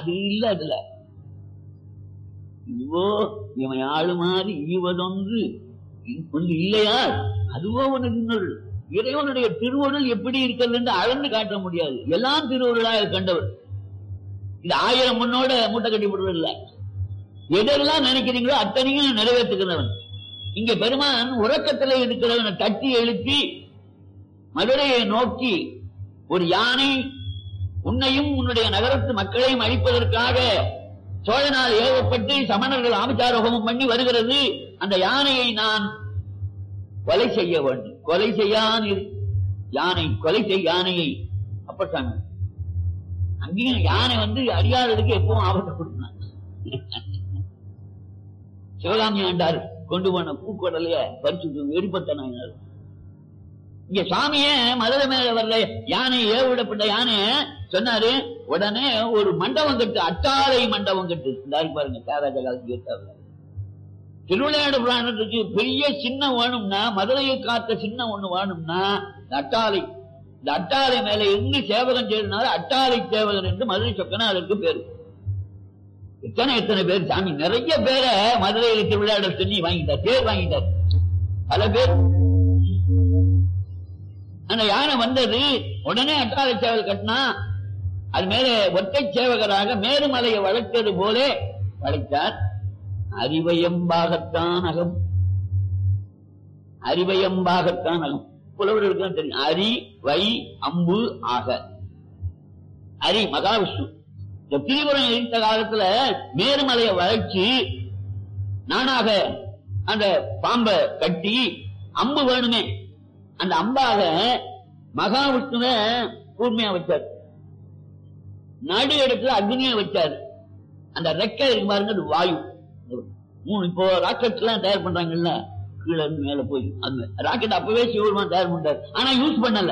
அது இல்ல அதுல இதுவோ இவன் ஆளுமாறு ஈவதொன்று ஒன்று இல்லையா அதுவோ உனக்கு இன்னொரு இறைவனுடைய திருவுருள் எப்படி இருக்கிறது என்று அளந்து காட்ட முடியாது எல்லாம் திருவுருளாக கண்டவர் இது ஆயிரம் முன்னோட மூட்டை கட்டி போடுவது இல்ல எதெல்லாம் நினைக்கிறீங்களோ அத்தனையும் நிறைவேற்றுகிறவன் இங்க பெருமான் உறக்கத்தில் இருக்கிறவனை தட்டி எழுப்பி மதுரையை நோக்கி ஒரு யானை உன்னையும் உன்னுடைய நகரத்து மக்களையும் அழிப்பதற்காக சோழனால் ஏவப்பட்டு சமணர்கள் ஆபிச்சாரோகமும் பண்ணி வருகிறது அந்த யானையை நான் கொலை செய்ய வேண்டும் கொலை செய்யான் இரு. யானை கொலை செய் யானையை அப்பட்டாங்க அங்கேயும் யானை வந்து அறியாததுக்கு எப்பவும் ஆபத்தை கொடுத்தாங்க சிவகாமி ஆண்டார் கொண்டு போன பூக்கடலைய பறிச்சு வெடிப்பட்ட நாயினார் இங்க சாமியே மதுரை மேல வரல யானை ஏவிடப்பட்ட யானை சொன்னாரு உடனே ஒரு மண்டபம் கட்டு அட்டாளை மண்டபம் கட்டு இந்த பாருங்க தியாகராஜ காலத்துக்கு ஏற்றாரு திருவிளையாடு புராணத்துக்கு பெரிய சின்ன வேணும்னா மதுரையை காத்த சின்ன ஒண்ணு வேணும்னா இந்த அட்டாளை இந்த அட்டாளை மேல இருந்து சேவகன் செய்தனால அட்டாளை சேவகன் என்று மதுரை சொக்கனா அதற்கு பேரு எத்தனை எத்தனை பேர் சாமி நிறைய பேரை மதுரையில் திருவிளையாட சொல்லி வாங்கிட்டார் பேர் வாங்கிட்டார் பல பேர் அந்த யானை வந்தது உடனே அட்டாளை சேவல் கட்டினா அது மேலே ஒற்றை சேவகராக மேருமலையை வளர்த்தது போலே வளைத்தார் அறிவயம்பாகத்தான் அகம் அறிவயம்பாகத்தான் அகம் புலவர்களுக்கு தான் தெரியும் அரி வை அம்பு ஆக அரி மகாவிஷ்ணு இந்த திரிபுரம் இருந்த காலத்துல மேருமலையை வளைச்சு நானாக அந்த பாம்பை கட்டி அம்பு வேணுமே அந்த அம்பாக மகாவிஷ்ணுவ கூர்மையா வச்சார் நடு இடத்துல அக்னியை வச்சார் அந்த ரெக்கை இருக்கு பாருங்க அது வாயு மூணு இப்போ ராக்கெட் எல்லாம் தயார் பண்றாங்கல்ல கீழே இருந்து மேல போய் அந்த ராக்கெட் அப்பவே சிவபெருமான் தயார் பண்றாரு ஆனா யூஸ் பண்ணல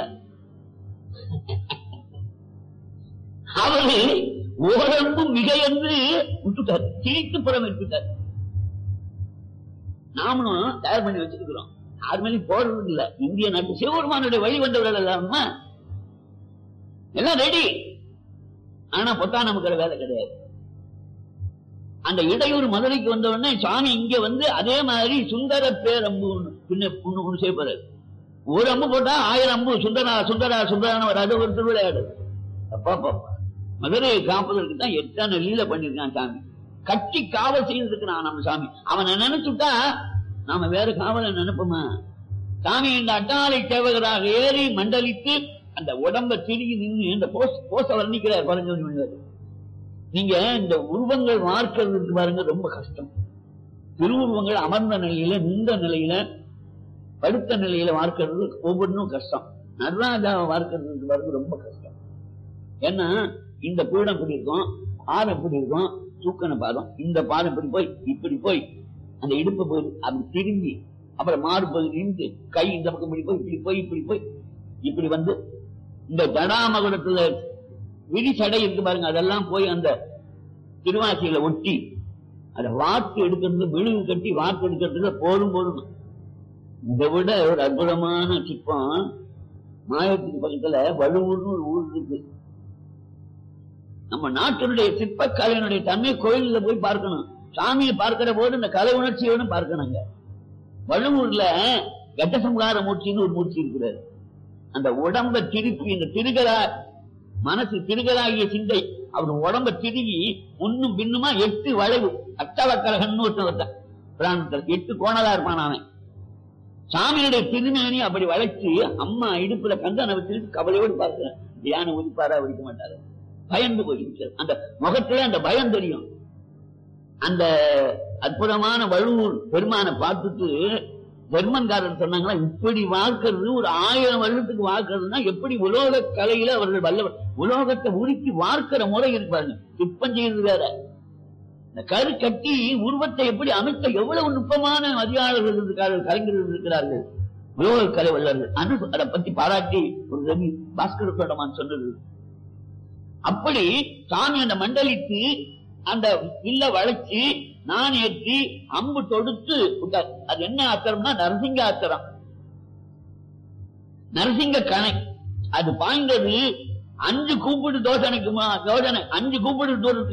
அவரு ஓரம்பு மிக என்று விட்டுட்டார் கிழித்து புறம் விட்டுட்டார் நாமளும் தயார் பண்ணி வச்சிருக்கிறோம் யார் மேலேயும் போடுறது இல்ல இந்திய நாட்டு சிவபெருமானுடைய வழி வந்தவர்கள் இல்லாம எல்லாம் ரெடி ஆனா பொத்தா நமக்கு வேலை கிடையாது அந்த இடையூர் மதுரைக்கு வந்த உடனே சாமி இங்க வந்து அதே மாதிரி சுந்தர பேரம்பு ஒண்ணு பின்ன ஒண்ணு ஒண்ணு செய்யப்படுறாரு ஒரு அம்பு போட்டா ஆயிரம் அம்பு சுந்தரா சுந்தரா சுந்தரான வராது ஒரு திருவிளையாடு அப்பா பாப்பா மதுரையை காப்பதற்கு தான் எத்தனை லீல பண்ணிருக்கான் சாமி கட்டி காவல் செய்திருக்கிறான் நம்ம சாமி அவனை நினைச்சுட்டா நாம வேற காவலை நினைப்போமா சாமி இந்த அட்டாளை சேவகராக ஏறி மண்டலித்து அந்த உடம்ப திருகி நின்று இந்த போஸ் போச வர்ணிக்கிறார் பாருங்க நீங்க இந்த உருவங்கள் வார்க்கிறதுக்கு பாருங்க ரொம்ப கஷ்டம் திருவுருவங்கள் அமர்ந்த நிலையில நின்ற நிலையில படுத்த நிலையில வார்க்கிறது ஒவ்வொன்றும் கஷ்டம் நடராஜாவை வார்க்கிறதுக்கு பாருங்க ரொம்ப கஷ்டம் ஏன்னா இந்த பீடம் இப்படி இருக்கும் பாதம் இப்படி இருக்கும் தூக்கன பாதம் இந்த பாதம் இப்படி போய் இப்படி போய் அந்த இடுப்பு போய் அப்படி திரும்பி அப்புறம் மாறு போய் நின்று கை இந்த பக்கம் இப்படி போய் இப்படி போய் இப்படி போய் இப்படி வந்து இந்த ஜடாமகுடத்துல விழி சடை இருக்கு பாருங்க அதெல்லாம் போய் அந்த திருவாசியில ஒட்டி அதை வாக்கு எடுக்கிறது விழுகு கட்டி வாக்கு எடுக்கிறதுல போதும் போதும் இதை விட ஒரு அற்புதமான சிற்பம் மாயத்துக்கு பக்கத்துல வலுவூர்னு ஒரு ஊர் இருக்கு நம்ம நாட்டினுடைய சிற்பக்கலையினுடைய தன்மை கோயில்ல போய் பார்க்கணும் சாமியை பார்க்கிற போது இந்த கலை உணர்ச்சியோட பார்க்கணுங்க வள்ளுவூர்ல கட்டசம்ஹார மூர்த்தின்னு ஒரு மூர்த்தி இருக்கிறார் அந்த உடம்ப திருப்பி இந்த திருகரா மனசு திருகராகிய சிந்தை அவர் உடம்ப திருகி முன்னும் பின்னுமா எட்டு வளைவு அட்டவக்கரகன்னு ஒருத்தன் ஒருத்தன் பிராணத்தில் எட்டு கோணலா இருப்பான் அவன் சாமியுடைய திருமேனி அப்படி வளைச்சு அம்மா இடுப்புல கந்தனை வச்சுட்டு கவலையோடு பார்க்கிறேன் தியானம் ஒதுப்பாரா ஒழிக்க மாட்டாரு பயந்து போயிருக்கிறார் அந்த முகத்துல அந்த பயம் தெரியும் அந்த அற்புதமான வழுவூர் பெருமானை பார்த்துட்டு ஜெர்மன்காரர் சொன்னாங்களா இப்படி வாக்குறது ஒரு ஆயிரம் வருடத்துக்கு வாக்குறதுன்னா எப்படி உலோக கலையில அவர்கள் வல்லவர் உலோகத்தை உருக்கி வார்க்கிற முறை இருப்பாங்க சிற்பம் செய்யறது வேற இந்த கரு கட்டி உருவத்தை எப்படி அமைத்த எவ்வளவு நுட்பமான மதியாளர்கள் இருக்கிறார்கள் கலைஞர்கள் இருக்கிறார்கள் உலோக கலை வல்லர்கள் அனு அதை பத்தி பாராட்டி ஒரு ரவி பாஸ்கர சோடமான் சொன்னது அப்படி சாமி அந்த மண்டலித்து அந்த வில்ல வளைச்சு நான் ஏற்றி அம்பு தொடுத்து விட்டார். அது என்ன ஆத்திரம்னா நரசிங்க ஆத்திரம் நரசிங்க கணை அது பாய்ந்தது அஞ்சு கூப்பிடு தோசனைக்கு மா- தோசனை அஞ்சு கூப்பிடு தூரத்துக்கு